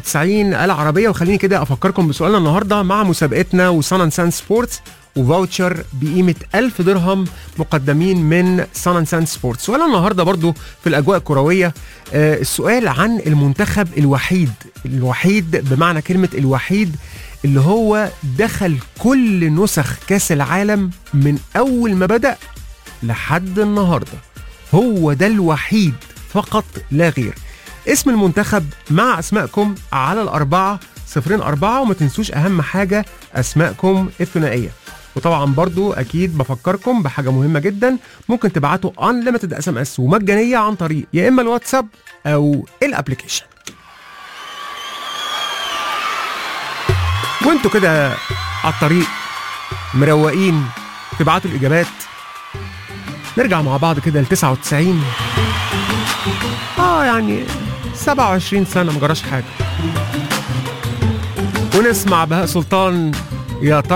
99 العربيه وخليني كده افكركم بسؤالنا النهارده مع مسابقتنا وسان سان سبورتس وفاوتشر بقيمه 1000 درهم مقدمين من سان سان سبورتس سؤالنا النهارده برضو في الاجواء الكرويه آه السؤال عن المنتخب الوحيد الوحيد بمعنى كلمه الوحيد اللي هو دخل كل نسخ كاس العالم من اول ما بدا لحد النهارده هو ده الوحيد فقط لا غير اسم المنتخب مع اسمائكم على الاربعه صفرين أربعة وما تنسوش أهم حاجة أسمائكم الثنائية وطبعا برضو أكيد بفكركم بحاجة مهمة جدا ممكن تبعتوا unlimited اس ام اس ومجانية عن طريق يا إما الواتساب أو الابلكيشن وانتوا كده على الطريق مروقين تبعتوا الإجابات نرجع مع بعض كده ل 99 اه يعني 27 سنة ما جراش حاجة ونسمع بهاء سلطان يا ترى